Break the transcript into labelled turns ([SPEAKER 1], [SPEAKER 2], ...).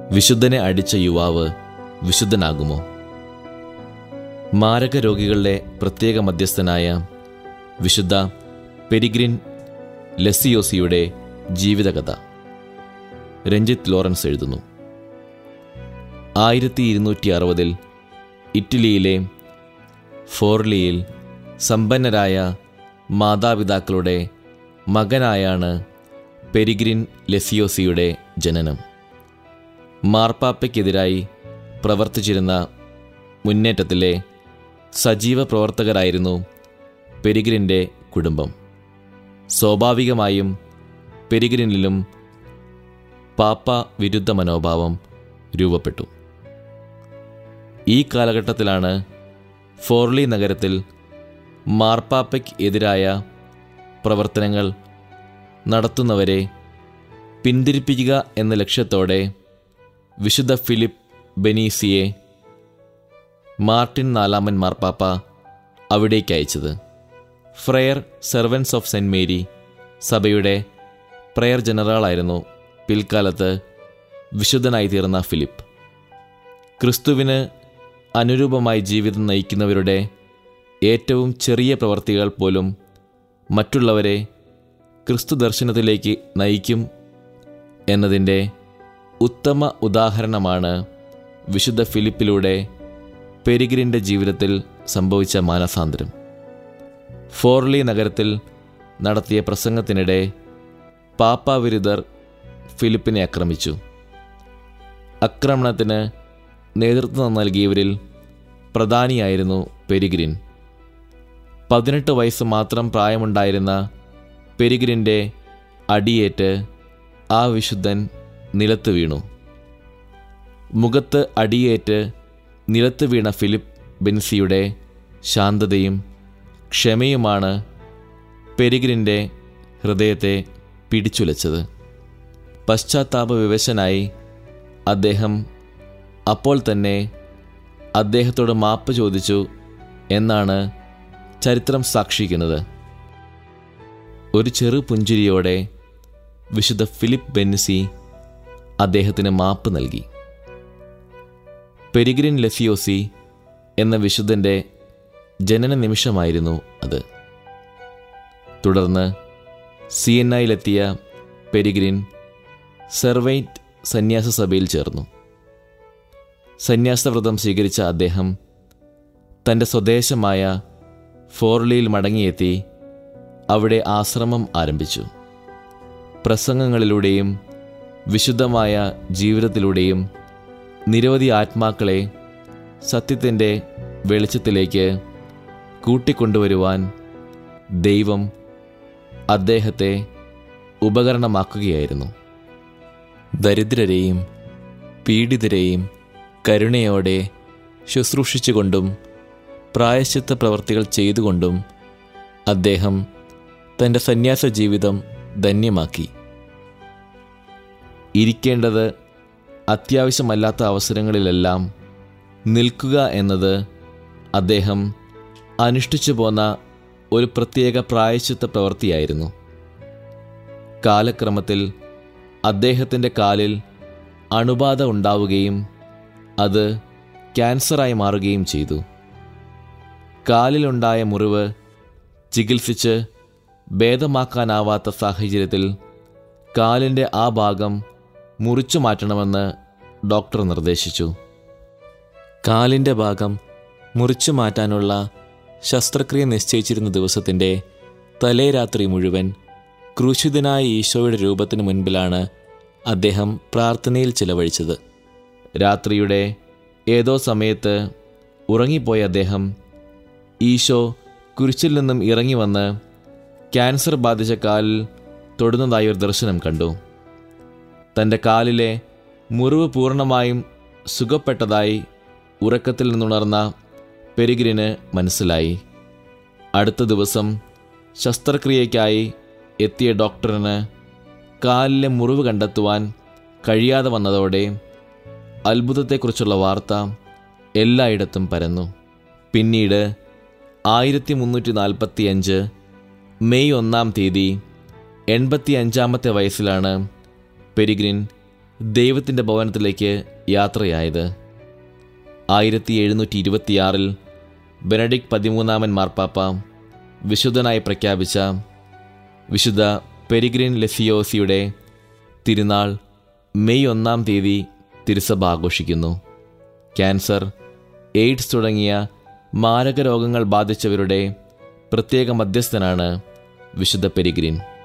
[SPEAKER 1] വിശുദ്ധനെ അടിച്ച യുവാവ് വിശുദ്ധനാകുമോ മാരക രോഗികളുടെ പ്രത്യേക മധ്യസ്ഥനായ വിശുദ്ധ പെരിഗ്രിൻ ലെസിയോസിയുടെ ജീവിതകഥ രഞ്ജിത്ത് ലോറൻസ് എഴുതുന്നു ആയിരത്തി ഇരുന്നൂറ്റി അറുപതിൽ ഇറ്റലിയിലെ ഫോർലിയിൽ സമ്പന്നരായ മാതാപിതാക്കളുടെ മകനായാണ് പെരിഗ്രിൻ ലെസിയോസിയുടെ ജനനം മാർപ്പാപ്പയ്ക്കെതിരായി പ്രവർത്തിച്ചിരുന്ന മുന്നേറ്റത്തിലെ സജീവ പ്രവർത്തകരായിരുന്നു പെരിഗ്രിൻ്റെ കുടുംബം സ്വാഭാവികമായും പെരിഗ്രിനിലും പാപ്പ വിരുദ്ധ മനോഭാവം രൂപപ്പെട്ടു ഈ കാലഘട്ടത്തിലാണ് ഫോർലി നഗരത്തിൽ മാർപ്പാപ്പയ്ക്ക് എതിരായ പ്രവർത്തനങ്ങൾ നടത്തുന്നവരെ പിന്തിരിപ്പിക്കുക എന്ന ലക്ഷ്യത്തോടെ വിശുദ്ധ ഫിലിപ്പ് ബെനീസിയെ മാർട്ടിൻ നാലാമൻ മാർപ്പാപ്പ അവിടേക്ക് അയച്ചത് friar servants of saint Mary സഭയുടെ പ്രയർ ജനറലായിരുന്നു പിൽക്കാലത്ത് വിശുദ്ധനായി തീർന്ന ഫിലിപ്പ് ക്രിസ്തുവിന് അനുരൂപമായി ജീവിതം നയിക്കുന്നവരുടെ ഏറ്റവും ചെറിയ പ്രവർത്തികൾ പോലും മറ്റുള്ളവരെ ക്രിസ്തു ദർശനത്തിലേക്ക് നയിക്കും എന്നതിൻ്റെ ഉത്തമ ഉദാഹരണമാണ് വിശുദ്ധ ഫിലിപ്പിലൂടെ പെരിഗിരിൻ്റെ ജീവിതത്തിൽ സംഭവിച്ച മാനസാന്തരം ഫോർലി നഗരത്തിൽ നടത്തിയ പ്രസംഗത്തിനിടെ പാപ്പാവിരുദ്ധർ ഫിലിപ്പിനെ ആക്രമിച്ചു ആക്രമണത്തിന് നേതൃത്വം നൽകിയവരിൽ പ്രധാനിയായിരുന്നു പെരിഗ്രിൻ പതിനെട്ട് വയസ്സ് മാത്രം പ്രായമുണ്ടായിരുന്ന പെരിഗ്രിൻ്റെ അടിയേറ്റ് ആ വിശുദ്ധൻ നിലത്ത് വീണു മുഖത്ത് അടിയേറ്റ് നിലത്ത് വീണ ഫിലിപ്പ് ബെൻസിയുടെ ശാന്തതയും ക്ഷമയുമാണ് പെരിഗ്രിൻ്റെ ഹൃദയത്തെ പിടിച്ചുലച്ചത് പശ്ചാത്താപ വിവശനായി അദ്ദേഹം അപ്പോൾ തന്നെ അദ്ദേഹത്തോട് മാപ്പ് ചോദിച്ചു എന്നാണ് ചരിത്രം സാക്ഷിക്കുന്നത് ഒരു ചെറു പുഞ്ചിരിയോടെ വിശുദ്ധ ഫിലിപ്പ് ബെൻസി അദ്ദേഹത്തിന് മാപ്പ് നൽകി പെരിഗ്രിൻ ലെഫിയോസി എന്ന വിശുദ്ധൻ്റെ ജനന നിമിഷമായിരുന്നു അത് തുടർന്ന് സിയന്നയിലെത്തിയ പെരിഗ്രിൻ സെർവൈറ്റ് സന്യാസ സഭയിൽ ചേർന്നു സന്യാസവ്രതം സ്വീകരിച്ച അദ്ദേഹം തൻ്റെ സ്വദേശമായ ഫോർലിയിൽ മടങ്ങിയെത്തി അവിടെ ആശ്രമം ആരംഭിച്ചു പ്രസംഗങ്ങളിലൂടെയും വിശുദ്ധമായ ജീവിതത്തിലൂടെയും നിരവധി ആത്മാക്കളെ സത്യത്തിൻ്റെ വെളിച്ചത്തിലേക്ക് കൂട്ടിക്കൊണ്ടുവരുവാൻ ദൈവം അദ്ദേഹത്തെ ഉപകരണമാക്കുകയായിരുന്നു ദരിദ്രരെയും പീഡിതരെയും കരുണയോടെ ശുശ്രൂഷിച്ചുകൊണ്ടും പ്രായശ്ചിത്ത പ്രവർത്തികൾ ചെയ്തുകൊണ്ടും അദ്ദേഹം തൻ്റെ സന്യാസ ജീവിതം ധന്യമാക്കി ഇരിക്കേണ്ടത് അത്യാവശ്യമല്ലാത്ത അവസരങ്ങളിലെല്ലാം നിൽക്കുക എന്നത് അദ്ദേഹം അനുഷ്ഠിച്ചു പോന്ന ഒരു പ്രത്യേക പ്രായശ്ചിത്ത പ്രവൃത്തിയായിരുന്നു കാലക്രമത്തിൽ അദ്ദേഹത്തിൻ്റെ കാലിൽ അണുബാധ ഉണ്ടാവുകയും അത് ക്യാൻസറായി മാറുകയും ചെയ്തു കാലിലുണ്ടായ മുറിവ് ചികിത്സിച്ച് ഭേദമാക്കാനാവാത്ത സാഹചര്യത്തിൽ കാലിൻ്റെ ആ ഭാഗം മുറിച്ചു മാറ്റണമെന്ന് ഡോക്ടർ നിർദ്ദേശിച്ചു കാലിൻ്റെ ഭാഗം മുറിച്ചു മാറ്റാനുള്ള ശസ്ത്രക്രിയ നിശ്ചയിച്ചിരുന്ന ദിവസത്തിൻ്റെ തലേ രാത്രി മുഴുവൻ ക്രൂശിതനായ ഈശോയുടെ രൂപത്തിന് മുൻപിലാണ് അദ്ദേഹം പ്രാർത്ഥനയിൽ ചിലവഴിച്ചത് രാത്രിയുടെ ഏതോ സമയത്ത് ഉറങ്ങിപ്പോയ അദ്ദേഹം ഈശോ കുരിശിൽ നിന്നും ഇറങ്ങി വന്ന് ക്യാൻസർ ബാധിച്ച കാലിൽ തൊടുന്നതായി ഒരു ദർശനം കണ്ടു തൻ്റെ കാലിലെ മുറിവ് പൂർണ്ണമായും സുഖപ്പെട്ടതായി ഉറക്കത്തിൽ നിന്നുണർന്ന പെരിഗ്രിന് മനസ്സിലായി അടുത്ത ദിവസം ശസ്ത്രക്രിയയ്ക്കായി എത്തിയ ഡോക്ടറിന് കാലിലെ മുറിവ് കണ്ടെത്തുവാൻ കഴിയാതെ വന്നതോടെ അത്ഭുതത്തെക്കുറിച്ചുള്ള വാർത്ത എല്ലായിടത്തും പരന്നു പിന്നീട് ആയിരത്തി മുന്നൂറ്റി നാൽപ്പത്തി അഞ്ച് മെയ് ഒന്നാം തീയതി എൺപത്തി അഞ്ചാമത്തെ വയസ്സിലാണ് പെരിഗ്രിൻ ദൈവത്തിൻ്റെ ഭവനത്തിലേക്ക് യാത്രയായത് ആയിരത്തി എഴുന്നൂറ്റി ഇരുപത്തിയാറിൽ ബെനഡിക് പതിമൂന്നാമൻ മാർപ്പാപ്പ വിശുദ്ധനായി പ്രഖ്യാപിച്ച വിശുദ്ധ പെരിഗ്രിൻ ലെസിയോസിയുടെ തിരുനാൾ മെയ് ഒന്നാം തീയതി തിരുസഭ ആഘോഷിക്കുന്നു ക്യാൻസർ എയ്ഡ്സ് തുടങ്ങിയ മാരക രോഗങ്ങൾ ബാധിച്ചവരുടെ പ്രത്യേക മധ്യസ്ഥനാണ് വിശുദ്ധ പെരിഗ്രിൻ